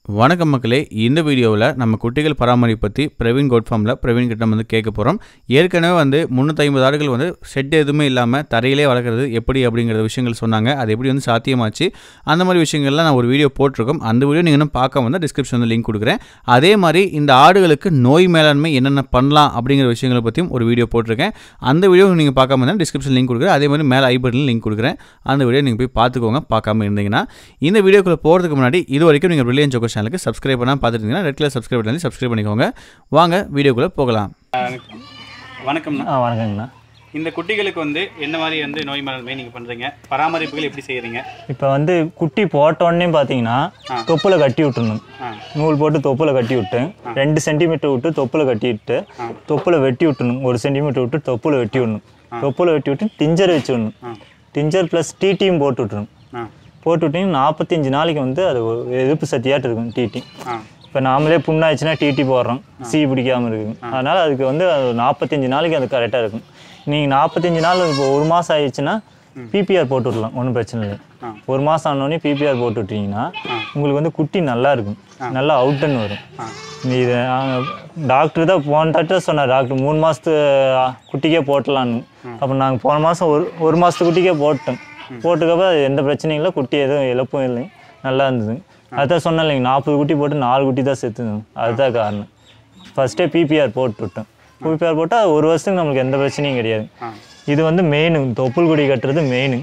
வணக்கம் மக்களே இந்த வீடியோவில் நம்ம குட்டிகள் பராமரிப்பு பற்றி பிரவீன் கோட் ஃபார்மில் பிரவீன் கிட்ட வந்து கேட்க போகிறோம் ஏற்கனவே வந்து முந்நூற்றி ஐம்பது ஆடுகள் வந்து செட் எதுவுமே இல்லாமல் தரையிலே வளர்க்குறது எப்படி அப்படிங்கிற விஷயங்கள் சொன்னாங்க அது எப்படி வந்து சாத்தியமாச்சு அந்த மாதிரி விஷயங்கள்லாம் நான் ஒரு வீடியோ போட்டிருக்கோம் அந்த வீடியோ நீங்கள் இன்னும் பார்க்க வந்து டிஸ்கிரிப்ஷனில் லிங்க் கொடுக்குறேன் அதே மாதிரி இந்த ஆடுகளுக்கு நோய் மேலாண்மை என்னென்ன பண்ணலாம் அப்படிங்கிற விஷயங்களை பற்றியும் ஒரு வீடியோ போட்டிருக்கேன் அந்த வீடியோ நீங்கள் பார்க்காம இருந்தால் டிஸ்கிரிப்ஷன் லிங்க் கொடுக்குறேன் அதே மாதிரி மேலே ஐ பட்டனில் லிங்க் கொடுக்குறேன் அந்த வீடியோ நீங்கள் போய் பார்த்துக்கோங்க பார்க்காம இருந்தீங்கன்னா இந்த வீடியோக்குள்ளே போகிறதுக்கு முன்னாடி இது வரைக்கும் நீங்கள் பிரில்லியன் ஜோக்கர் சேனலுக்கு சப்ஸ்கிரைப் பண்ணால் பார்த்துருந்தீங்கன்னா ரெட் கலர் சப்ஸ்கிரைப் பண்ணி சப்ஸ்கிரைப் பண்ணிக்கோங்க வாங்க வீடியோக்குள்ளே போகலாம் வணக்கம்ண்ணா ஆ வணக்கங்கண்ணா இந்த குட்டிகளுக்கு வந்து என்ன மாதிரி வந்து நோய் மேலாண்மை நீங்கள் பண்ணுறீங்க பராமரிப்புகள் எப்படி செய்கிறீங்க இப்போ வந்து குட்டி போட்ட உடனே பார்த்தீங்கன்னா தொப்புல கட்டி விட்டுணும் ஆ நூல் போட்டு தொப்புல கட்டி விட்டு ரெண்டு சென்டிமீட்டர் விட்டு தொப்புல கட்டி விட்டு தொப்புல வெட்டி விட்டுணும் ஒரு சென்டிமீட்டர் விட்டு தொப்புல வெட்டி விடணும் தொப்புல வெட்டி விட்டு டிஞ்சர் வச்சு விடணும் டிஞ்சர் ப்ளஸ் டிடியும் போட்டு விட்டுணும் ஆ போட்டு விட்டிங்கன்னா நாற்பத்தஞ்சு நாளைக்கு வந்து அது ஒரு எதிர்ப்பு சக்தியாட்டு இருக்கும் டிடி ஆ இப்போ நாமளே புண்ணாச்சுன்னா டிடி போடுறோம் சீ பிடிக்காம இருக்கும் அதனால் அதுக்கு வந்து அது ஒரு நாற்பத்தஞ்சு நாளைக்கு அது கரெக்டாக இருக்கும் நீங்கள் நாற்பத்தஞ்சு நாள் இப்போ ஒரு மாதம் ஆயிடுச்சுன்னா பிபிஆர் போட்டு விடலாம் ஒன்றும் பிரச்சனை இல்லை ஆ. ஒரு மாதம் ஆனோடனே பிபிஆர் போட்டு விட்டீங்கன்னா உங்களுக்கு வந்து குட்டி நல்லா இருக்கும் நல்லா அவுட்டுன்னு வரும் இது டாக்டர் தான் போன தட்டு சொன்னார் டாக்டர் மூணு மாதத்து குட்டிக்கே போட்டலான்னு அப்போ நாங்கள் போன மாதம் ஒரு ஒரு மாதத்து குட்டிக்கே போட்டோம் போட்டுக்கப்ப அது எந்த பிரச்சனையும் இல்லை குட்டி எதுவும் இழப்பும் இல்லை நல்லா இருந்தது அதான் சொன்னேன் இல்லைங்க நாற்பது குட்டி போட்டு நாலு குட்டி தான் செத்துது அதுதான் காரணம் ஃபஸ்ட்டே பிபிஆர் போட்டு விட்டோம் பிபிஆர் போட்டால் ஒரு வருஷத்துக்கு நம்மளுக்கு எந்த பிரச்சனையும் கிடையாது ஆ இது வந்து மெயின் தொப்புள் கொடி கட்டுறது மெயின்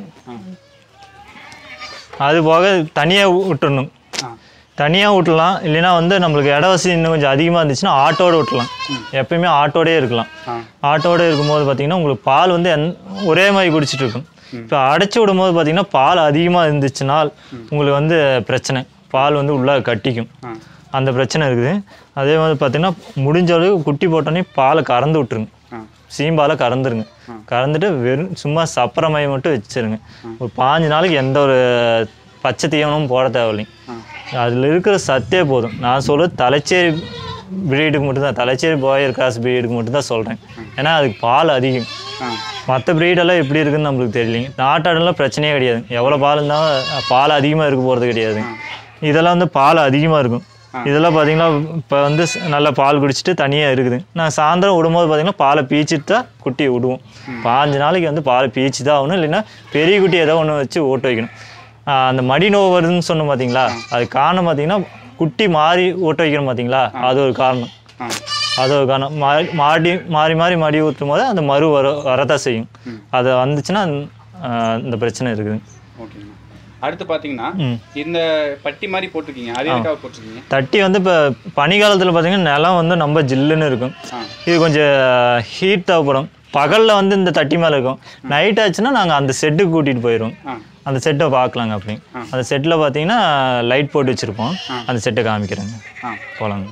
அது போக தனியாக விட்டுறணும் ஆ தனியாக விட்டலாம் இல்லைன்னா வந்து நம்மளுக்கு இட வசதி இன்னும் கொஞ்சம் அதிகமாக இருந்துச்சுன்னா ஆட்டோட விட்டலாம் எப்பயுமே ஆட்டோடே இருக்கலாம் ஆ ஆட்டோட இருக்கும்போது பார்த்தீங்கன்னா உங்களுக்கு பால் வந்து எந் ஒரே மாதிரி குடிச்சிட்டு இருக்கும் இப்போ அடைச்சி விடும்போது பார்த்தீங்கன்னா பால் அதிகமாக இருந்துச்சுனால் உங்களுக்கு வந்து பிரச்சனை பால் வந்து உள்ளே கட்டிக்கும் ஆ அந்த பிரச்சனை இருக்குது அதே மாதிரி பார்த்தீங்கன்னா முடிஞ்ச அளவுக்கு குட்டி போட்டோன்னே பாலை கறந்து விட்டுருங்க ஆ சீம்பாலை கறந்துருங்க கறந்துட்டு வெறும் சும்மா சப்பரமாய் மட்டும் வச்சிருங்க ஒரு பாஞ்சு நாளைக்கு எந்த ஒரு பச்சை தீவனமும் போட தேவையில்லைங்க அதில் இருக்கிற சத்தே போதும் நான் சொல்கிறது தலைச்சேரி பிரீடுக்கு மட்டும்தான் தலைச்சேரி பாயர் கிராஸ் பிரீடுக்கு மட்டும்தான் சொல்கிறேன் ஏன்னா அதுக்கு பால் அதிகம் ஆ மற்ற ப்ரீடெல்லாம் எப்படி இருக்குன்னு நம்மளுக்கு தெரியலைங்க நாட்டாடெல்லாம் பிரச்சனையே கிடையாது எவ்வளோ பால் இருந்தாலும் பால் அதிகமாக இருக்க போகிறது கிடையாது இதெல்லாம் வந்து பால் அதிகமாக இருக்கும் இதெல்லாம் பார்த்தீங்கன்னா இப்போ வந்து ஸ்- நல்லா பால் குடிச்சிட்டு தனியாக இருக்குது நான் சாயந்தரம் விடும்போது பார்த்தீங்கன்னா பாலை பீச்சிட்டு தான் குட்டியை விடுவோம் பாஞ்சு நாளைக்கு வந்து பாலை பீச்சு தான் ஆகணும் இல்லைன்னா பெரிய குட்டி ஏதோ ஒன்று வச்சு ஓட்ட வைக்கணும் ஆஹ் அந்த மடி நோவு வருதுன்னு சொன்னோம் பார்த்தீங்களா அது காரணம் பார்த்தீங்கன்னா குட்டி மாறி ஓட்ட வைக்கணும் பார்த்தீங்களா அது ஒரு காரணம் ஆ அது ஒரு காரணம் மாறி மாடி மாறி மாறி மடி ஊற்றும் போது அந்த மறு வர வரதான் செய்யும் அது வந்துச்சுன்னா ஆஹ் இந்த பிரச்சனை இருக்குது ஓகேங்கண்ணா அடுத்து பார்த்தீங்கன்னா ம். இந்த பட்டி மாதிரி போட்டிருக்கீங்க அது எதுக்காக போட்டிருக்கீங்க தட்டி வந்து இப்போ பனிக்காலத்தில் பார்த்தீங்கன்னா நிலம் வந்து ரொம்ப ஜில்லுன்னு இருக்கும் ஆ இது கொஞ்சம் ஹீட் தேவைப்படும் பகலில் வந்து இந்த தட்டி மேலே இருக்கும் நைட் ஆச்சுன்னா நாங்கள் அந்த செட்டுக்கு கூட்டிகிட்டு போயிடுவோம் ஆ அந்த செட்டை பார்க்கலாங்க அப்படி அந்த செட்டில் பார்த்தீங்கன்னா லைட் போட்டு வச்சுருப்போம் அந்த செட்டை காமிக்கிறேங்க ஆ போகலாங்க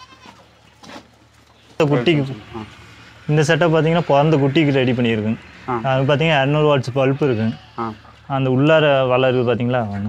இந்த குட்டிக்கு இந்த செட்டை பார்த்தீங்கன்னா பிறந்த குட்டிக்கு ரெடி பண்ணியிருக்குங்க ஆ. அது பார்த்தீங்கன்னா இரநூறு வாட்ஸ் பல்ப் இருக்குங்க ஆ அந்த உள்ளார வலை இருக்குது பார்த்தீங்களா வாங்க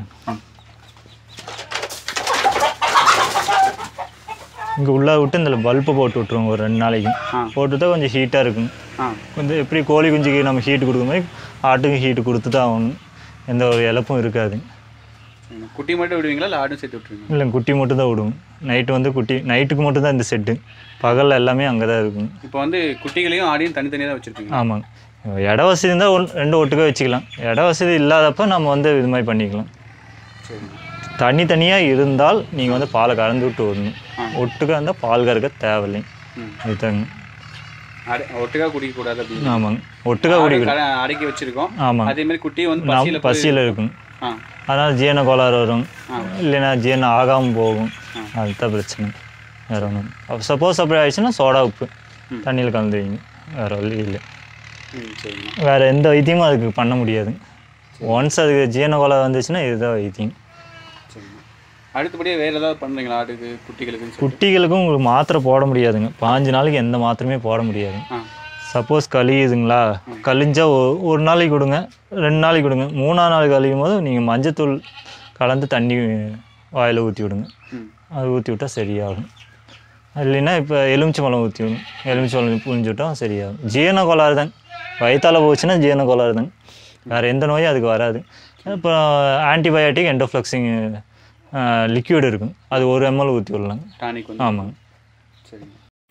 இங்கே உள்ளே விட்டு இந்த பல்பை போட்டு விட்ருவோம் ஒரு ரெண்டு நாளைக்கு ஆ. போட்டுட்டா கொஞ்சம் ஹீட்டாக இருக்கும் ஆ கொஞ்சம் எப்படி கோழி குஞ்சுக்கு நம்ம ஹீட் கொடுக்குற மாதிரி ஆட்டுக்கு ஹீட் கொடுத்து தான் ஆகணும் எந்த ஒரு இழப்பும் இருக்காது சரிண்ணா. குட்டி மட்டும் விடுவீங்களா இல்லை ஆடும் சேர்த்து விட்டுருவீங்க இல்லை குட்டி மட்டும் தான் விடுவோம் நைட்டு வந்து குட்டி நைட்டுக்கு மட்டும் தான் இந்த செட்டு பகலில் எல்லாமே அங்கே தான் இருக்கும் இப்போ வந்து குட்டிகளையும் ஆடையும் தனித்தனியாக தான் வச்சுருப்பீங்க ஆமாங்க இட வசதி இருந்தால் ஒன் ரெண்டு ஒட்டுக்க வச்சுக்கலாம் இட வசதி இல்லாதப்ப நம்ம வந்து இது மாதிரி பண்ணிக்கலாம் சரிண்ணா தனித்தனியாக இருந்தால் நீங்கள் வந்து பாலை கறந்து விட்டு விடணும் ஒட்டுக்க இருந்தால் பால் கறக்க தேவையில்லை ம். இதுதாங்க அடை ஒட்டுக்கா குடிக்க கூடாது அப்படின்னு ஆமாங்க ஒட்டுக்க குடி கடை அடக்கி வச்சிருக்கோம் ஆமாங்க அதே மாதிரி குட்டியை வந்து நாம் பசியில் பசியில் இருக்கும் ஆ அதனால் ஜீரண கோளாறு வரும் இல்லைன்னா ஜீரணம் ஆகாமல் போகும் அதுதான் பிரச்சனை வேறு ஒன்றும் சப்போஸ் அப்படி ஆயிடுச்சுன்னா சோடா உப்பு தண்ணியில் கலந்து வைங்க வேறு வழி இல்லை ம் சரிண்ணா வேறு எந்த வைத்தியமும் அதுக்கு பண்ண முடியாது ஒன்ஸ் அதுக்கு ஜீரண கோளாறு வந்துச்சுன்னா இதுதான் வைத்தியம் சரிண்ணா அடுத்தபடியாக வேறு ஏதாவது பண்ணுறீங்களா ஆட்டுக்கு குட்டிகளுக்குன்னு சொல்லி குட்டிகளுக்கும் உங்களுக்கு மாத்திரை போட முடியாதுங்க பாஞ்சு நாளைக்கு எந்த மாத்திரமே போட முடியாது ஆ சப்போஸ் கழியுதுங்களா கழிஞ்சா ஒ- ஒரு நாளைக்கு கொடுங்க ரெண்டு நாளைக்கு கொடுங்க மூணாவது நாள் கழியும் போது நீங்கள் மஞ்சத்தூள் கலந்து தண்ணி வாயில் ஊற்றி விடுங்க ம் அது ஊற்றி விட்டால் சரியாகும் இல்லைன்னா இப்போ எலுமிச்சை பழம் ஊற்றி விடும் எலுமிச்சை பழம் புழிஞ்சு விட்டால் சரியாகும் ஜீரண கோளாறு தான் வயிற்றால போச்சுன்னா ஜீரண கோளாறு தான் வேறு எந்த நோயும் அதுக்கு வராது இப்போ ஆன்டிபயோட்டிக் எண்டோஃப்ளக்ஸிங் லிக்யூட் இருக்கும் அது ஒரு எம்எல் ஊற்றி விடலாங்க டானிக் வந்து ஆமாங்க சரிங்க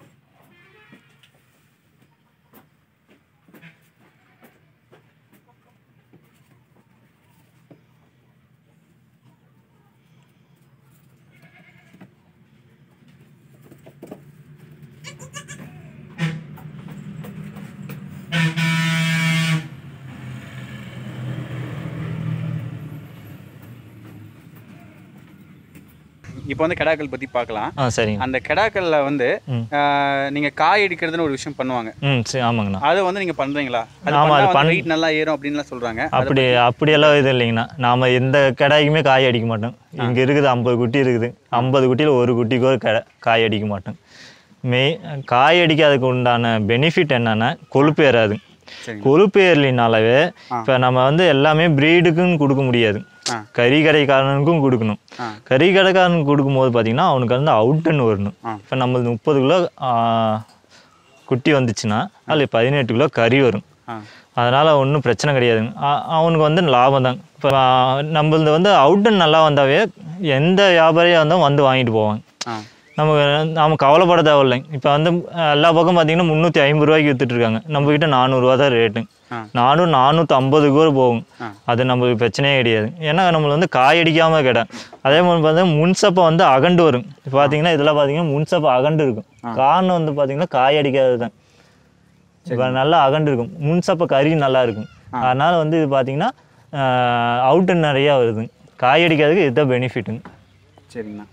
இப்போ வந்து கெடாக்கள் பற்றி பார்க்கலாம் ஆ சரிங்க அந்த கெடாக்கல்ல வந்து ம். ஆஹ், நீங்க காய் அடிக்கிறதுன்னு ஒரு விஷயம் பண்ணுவாங்க ம் சரி ஆமாங்கண்ணா அதை வந்து நீங்க பண்றீங்களா அது ஆமா, அது பண்ணா வெயிட் நல்லா ஏறும் அப்படின்லாம் சொல்றாங்க அப்படி அப்படியெல்லாம் இது இல்லைங்கண்ணா நாம் எந்த கடாய்க்குமே காய் அடிக்க மாட்டோம் இங்கே இருக்குது ஐம்பது குட்டி இருக்குது ஐம்பது குட்டியில் ஒரு குட்டிக்கு ஒரு கடை காய் அடிக்க மாட்டோம் மெய் காய் அடிக்காததுக்கு உண்டான பெனிஃபிட் என்னன்னா கொழுப்பு ஏறாது சரிங்க. கொழுப்பு ஏறலினாலவே இப்போ நம்ம வந்து எல்லாமே ப்ரீடுக்குன்னு கொடுக்க முடியாது ஆ. கறி கடைக்காரனுக்கும் கொடுக்கணும் ஆ. கறி கடைக்காரனுக்கு கொடுக்கும்போது பார்த்தீங்கன்னா அவனுக்கு வந்து அவுட்டுன்னு வரணும் ஆ. இப்போ நம்மளது முப்பது கிலோ ஆ, குட்டி வந்துச்சுன்னா அதில் பதினெட்டு கிலோ கறி வரும் ஆ அதனால் ஒன்றும் பிரச்சனை கிடையாதுங்க அ- அவனுக்கு வந்து லாபம் தான் இப்போ நம்மளது வந்து அவுட்டன் நல்லா வந்தாவே எந்த வியாபாரியாக இருந்தாலும் வந்து வாங்கிட்டு போவாங்க ஆ நமக்கு நாம கவலைப்பட தேவையில்லைங்க இப்போ வந்து அஹ், எல்லா பக்கம் பார்த்தீங்கன்னா முந்நூற்றி ஐம்பது ரூபாய்க்கு வித்துட்டு இருக்காங்க நம்ம கிட்ட நானூறுரூவா தான் ரேட்டு ஆ. நானூறு நானூற்றி ஐம்பது கூட போகும் ஆ. அது நம்மளுக்கு பிரச்சனையே கிடையாது ஏன்னா நம்மள வந்து காய் அடிக்காம கிட அதே மாதிரி பார்த்தீங்கன்னா முன்சப்பை வந்து அகண்டு வரும் இப்போ பார்த்தீங்கன்னா இதெல்லாம் பார்த்தீங்கன்னா முன்சப்பை அகண்டு இருக்கும் காரணம் வந்து பார்த்தீங்கன்னா காய் அடிக்காதது தான் இப்போ நல்லா அகண்டு இருக்கும் முன்சப்பை கறி நல்லா இருக்கும் அதனால வந்து இது பார்த்தீங்கன்னா அவுட்டு நிறையா வருது காய் அடிக்காததுக்கு இதுதான் பெனிஃபிட்டுங்க சரிங்கண்ணா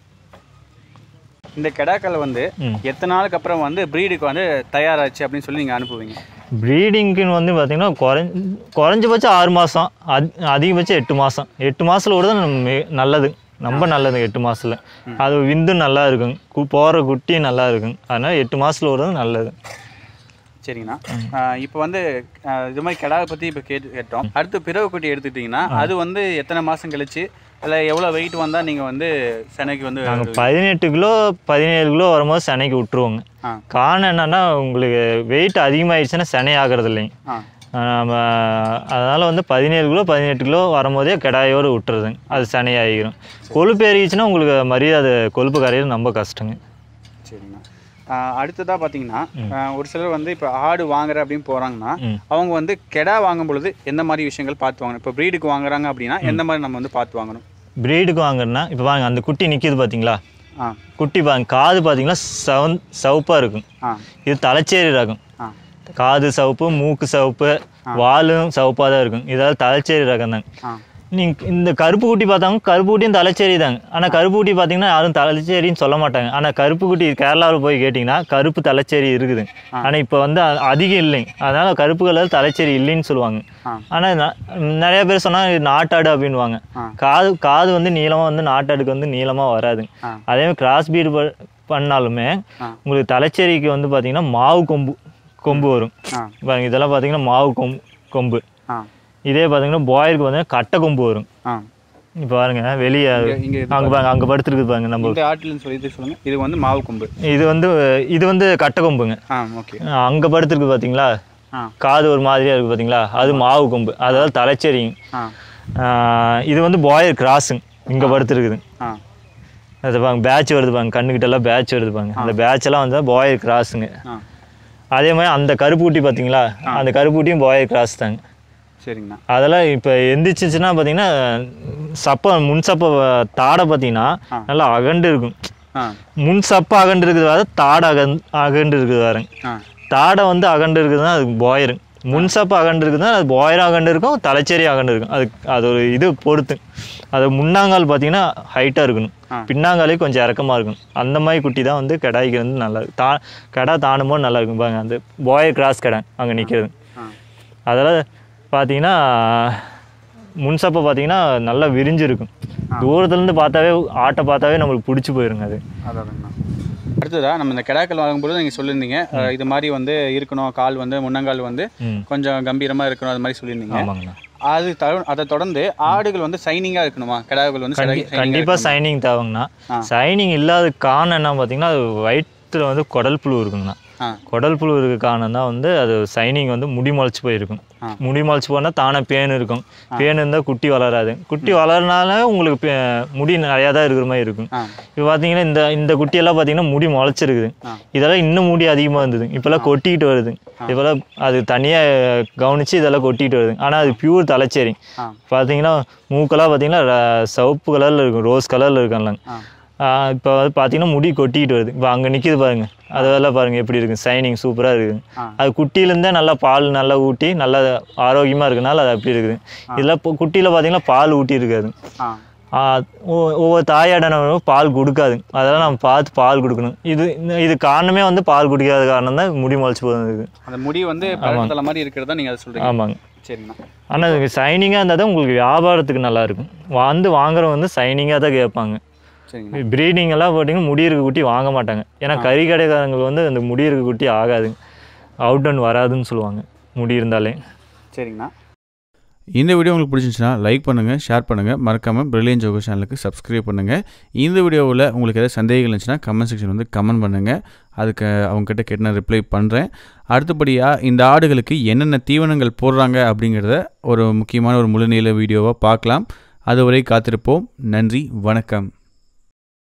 இந்த கெடாக்கள் வந்து ம். எத்தனை நாளுக்கு அப்புறம் வந்து ப்ரீடுக்கு வந்து தயாராச்சு அப்படின்னு சொல்லி நீங்கள் அனுப்புவீங்க ப்ரீடிங்க்குன்னு வந்து பார்த்தீங்கன்னா குறைஞ்ச குறைஞ்சபட்சம் ஆறு மாதம் அத் அதிகபட்சம் எட்டு மாதம் எட்டு மாதத்தில் கூட நம்ம மே- நல்லது ரொம்ப நல்லது எட்டு மாதத்தில் அது விந்து நல்லா இருக்கும் கு போகிற குட்டியும் நல்லா இருக்கும் அதனால் எட்டு மாதத்தில் விடுறது நல்லது சரிங்கண்ணா இப்போ வந்து ஆஹ், இது மாதிரி கெடாவை பற்றி இப்போ கேட்டு கேட்டோம் அடுத்து பிறகு குட்டி எடுத்துக்கிட்டிங்கன்னா அது வந்து எத்தனை மாதம் கழிச்சு இல்லை எவ்வளோ வெயிட் வந்தால் நீங்கள் வந்து சென்னைக்கு வந்து நாங்கள் பதினெட்டு கிலோ பதினேழு கிலோ வரும்போது செனைக்கு விட்டுருவோங்க ஆ காரணம் என்னன்னா உங்களுக்கு வெயிட் அதிகமாகிடுச்சுன்னா செனை ஆகிறது இல்லைங்க ஆ நம்ம அதனால் வந்து பதினேழு கிலோ பதினெட்டு கிலோ வரும்போதே கிடாயோடு விட்டுறதுங்க அது சனையாகிரும் கொழுப்பு ஏறிச்சுன்னா உங்களுக்கு மரியாதை கொழுப்பு கரையிறது ரொம்ப கஷ்டங்க சரிங்கண்ணா ஆஹ், அடுத்ததா பார்த்தீங்கன்னா ஆஹ், ஒரு சிலர் வந்து இப்போ ஆடு வாங்குற அப்படின்னு போகிறாங்கன்னா ம். அவங்க வந்து கெடா வாங்கும் பொழுது எந்த மாதிரி விஷயங்கள் பார்த்து வாங்கணும் இப்போ ப்ரீடுக்கு வாங்குறாங்க அப்படின்னா எந்த மாதிரி நம்ம வந்து பார்த்து வாங்கணும் ப்ரீடுக்கு வாங்குறேன்னா இப்போ வாங்க அந்த குட்டி நிற்கிது பார்த்தீங்களா ஆ குட்டி பாருங்க காது பார்த்தீங்கன்னா சவன் சிவப்பாக இருக்கும் ஆ இது தலைச்சேரி ரகம் ஆ காது சிவப்பு மூக்கு சிவப்பு வாலும் சிவப்பாக தான் இருக்கும் இதெல்லாம் தலைச்சேரி ரகம் தாங்க ஆ நீங்கள் இந்த கருப்பு குட்டி பார்த்தாங்க கருப்பு குட்டியும் தலைச்சேரி தாங்க ஆனால் கருப்பு குட்டி பார்த்தீங்கன்னா யாரும் தலைச்சேரின்னு சொல்ல மாட்டாங்க ஆனால் கருப்பு குட்டி கேரளாவில் போய் கேட்டிங்கன்னா கருப்பு தலைச்சேரி இருக்குது ஆனால் இப்போ வந்து அ- அதிகம் இல்லைங்க அதனால் கருப்பு கலர் தலைச்சேரி இல்லைன்னு சொல்லுவாங்க ஆ. ஆனால் நிறைய பேர் சொன்னால் இது நாட்டாடு அப்படின்வாங்க ஆ. காது காது வந்து நீளமாக வந்து நாட்டாடுக்கு வந்து நீளமாக வராதுங்க ஆ. அதே மாதிரி கிராஸ் பீடு பண்ணாலுமே ஆ. உங்களுக்கு தலைச்சேரிக்கு வந்து பார்த்தீங்கன்னா மாவு கொம்பு கொம்பு வரும் ஆ பாருங்க இதெல்லாம் பார்த்தீங்கன்னா மாவு கொம்பு கொம்பு ஆ இதே பார்த்தீங்கன்னா பாயருக்கு பார்த்தீங்கன்னா கட்டை கொம்பு வரும் ஆ இப்போ பாருங்க வெளியே இங்க- இங்க இது அங்கே பாருங்க அங்கே படுத்துருக்கு பாருங்க நம்ம இந்த ஆட்டில்னு சொல்லிட்டு சொல்லுங்க இது வந்து மாவு கொம்பு இது வந்து இது வந்து கட்டை கொம்புங்க ஆ ஓகே அங்கே படுத்துருக்கு பார்த்தீங்களா ஆ காது ஒரு மாதிரியா இருக்கு பார்த்தீங்களா அது மாவு கொம்பு அதாவது தலைச்சேரிங்க ஆ ஆஹ் இது வந்து பாயர் கிராஸுங்க இங்கே படுத்துருக்குது ஆ அது பாருங்க பேட்ச் வருது பாருங்க கண்ணுக்கிட்ட எல்லாம் பேட்ச் வருது பாருங்க அந்த பேட்ச் எல்லாம் வந்து பாயர் கிராஸுங்க ஆ அதே மாதிரி அந்த கருப்பு குட்டி பார்த்தீங்களா அந்த கருப்பு குட்டியும் பாயர் கிராஸ் தாங்க சரிங்கண்ணா அதெல்லாம் இப்போ எந்திரிச்சிச்சுன்னா பார்த்தீங்கன்னா சப்பை முன் சப்பை தாடை பார்த்தீங்கன்னா நல்லா அகண்டு இருக்கும் ஆ முன் சப்பை அகண்டு இருக்குது வேறு தாடை அகன் அகண்டு இருக்குது வேறுங்க ஆ தாடை வந்து அகண்டு இருக்குதுன்னா அது பாயரு முன் சப்பை அகண்டு இருக்குதுன்னா அது பாயரும் அகண்டு இருக்கும் தலைச்சேரி அகண்டு இருக்கும் அது அது ஒரு இது பொறுத்து அது முன்னாங்கால் பார்த்தீங்கன்னா ஹைட்டாக இருக்கணும் ஆ. பின்னாங்காலே கொஞ்சம் இறக்கமாக இருக்கும் அந்த மாதிரி குட்டி தான் வந்து கடாய்க்கு வந்து நல்லா இருக்கும் தா கடா தாணும்போது நல்லா இருக்கும் பாருங்க அந்த பாயர் கிராஸ் கடை அங்கே நிற்கிறது ஆ அதெல்லாம் பார்த்தீங்கன்னா முன்சப்பை பார்த்தீங்கன்னா நல்லா விரிஞ்சிருக்கும் தூரத்துலேருந்து பார்த்தாவே ஆட்டை பார்த்தாவே நம்மளுக்கு பிடிச்சி போயிருங்க அது அதாங்கண்ணா அடுத்ததா நம்ம இந்த கிடாக்கள் வாங்கும்போது நீங்கள் சொல்லியிருந்தீங்க அஹ், இது மாதிரி வந்து இருக்கணும் கால் வந்து முன்னங்கால் வந்து ம் கொஞ்சம் கம்பீரமாக இருக்கணும் அது மாதிரி சொல்லியிருந்தீங்க ஆமாங்கண்ணா அது த- அதை தொடர்ந்து ஆடுகள் வந்து சைனிங்காக இருக்கணுமா கிடாக்கள் வந்து கண்டி கண்டிப்பாக சைனிங் தேவைங்கண்ணா ஆ. சைனிங் இல்லாத காரணம் என்ன பார்த்தீங்கன்னா அது வயிற்றில் வந்து குடல் புழு இருக்குங்கண்ணா ஆ ஆ. குடல் புழு இருக்க காரணம் தான் வந்து அது சைனிங் வந்து முடி முளைச்சி போயிருக்கும் ஆ. முடி முளைச்சி போனால் தானே பேன் இருக்கும் பேன் இருந்தால் குட்டி வளராது குட்டி வளரனால உங்களுக்கு பே- முடி நிறையா தான் இருக்கிற மாதிரி இருக்கும் ஆ இப்போ பார்த்தீங்கன்னா இந்த இந்த குட்டியெல்லாம் பார்த்தீங்கன்னா முடி முளைச்சிருக்குது ஆ. இதெல்லாம் இன்னும் முடி அதிகமாக இருந்தது இப்போல்லாம் கொட்டிக்கிட்டு வருது இப்போல்லாம் அது தனியாக கவனித்து இதெல்லாம் கொட்டிக்கிட்டு வருது ஆனால் அது பியூர் தலைச்சேரி ஆ பார்த்தீங்கன்னா மூக்கெல்லாம் பார்த்தீங்கன்னா ர- சிவப்பு கலரில் இருக்கும் ரோஸ் கலரில் இருக்கும்ல ஆ இப்போ வந்து பார்த்தீங்கன்னா முடி கொட்டிக்கிட்டு வருது இப்போ அங்கே நிற்கிது பாருங்க அதெல்லாம் பாருங்க எப்படி இருக்கு சைனிங் சூப்பராக இருக்குது ஆ. அது குட்டியிலேருந்தே நல்லா பால் நல்லா ஊட்டி நல்லா ஆரோக்கியமாக இருக்கனால அது அப்படி இருக்குது இதில் இப்போ குட்டியில் பார்த்தீங்கன்னா பால் ஊட்டி இருக்காது ஆ ஆ, ஒ- ஒவ்வொரு தாயாடனும் பால் கொடுக்காது அதெல்லாம் நம்ம பார்த்து பால் கொடுக்கணும் இது இந்த- இது காரணமே வந்து பால் குடிக்காத காரணம் தான் முடி முளைச்சி போகுது அந்த முடி வந்து தலை மாதிரி இருக்கிறதா நீங்கள் அதை சொல்கிறீங்க ஆமாங்க சரிங்கண்ணா ஆனால் இது சைனிங்காக இருந்தால் தான் உங்களுக்கு வியாபாரத்துக்கு நல்லா இருக்கும் வந்து வாங்குறவங்க வந்து சைனிங்காக தான் கேட்பாங்க சரிங்கண்ணா ப்ரீடிங் எல்லாம் பார்த்தீங்கன்னா முடி இருக்க குட்டி வாங்க மாட்டாங்க ஏன்னா கறி கடைக்காரங்களுக்கு வந்து அந்த முடி இருக்க குட்டி ஆகாது அவுட் அண்ட் வராதுன்னு சொல்லுவாங்க முடி இருந்தாலே சரிங்கண்ணா இந்த வீடியோ உங்களுக்கு பிடிச்சிருந்துச்சுன்னா லைக் பண்ணுங்கள் ஷேர் பண்ணுங்கள் மறக்காமல் பிரில்லியன் ஜோகோ சேனலுக்கு சப்ஸ்கிரைப் பண்ணுங்கள் இந்த வீடியோவில் உங்களுக்கு ஏதாவது சந்தேகங்கள் இருந்துச்சுன்னா கமெண்ட் செக்ஷன் வந்து கமெண்ட் பண்ணுங்கள் அதுக்கு அவங்கக்கிட்ட கேட்டு நான் ரிப்ளை பண்ணுறேன் அடுத்தபடியாக இந்த ஆடுகளுக்கு என்னென்ன தீவனங்கள் போடுறாங்க அப்படிங்கிறத ஒரு முக்கியமான ஒரு முழுநீள வீடியோவாக பார்க்கலாம் அதுவரை காத்திருப்போம் நன்றி வணக்கம்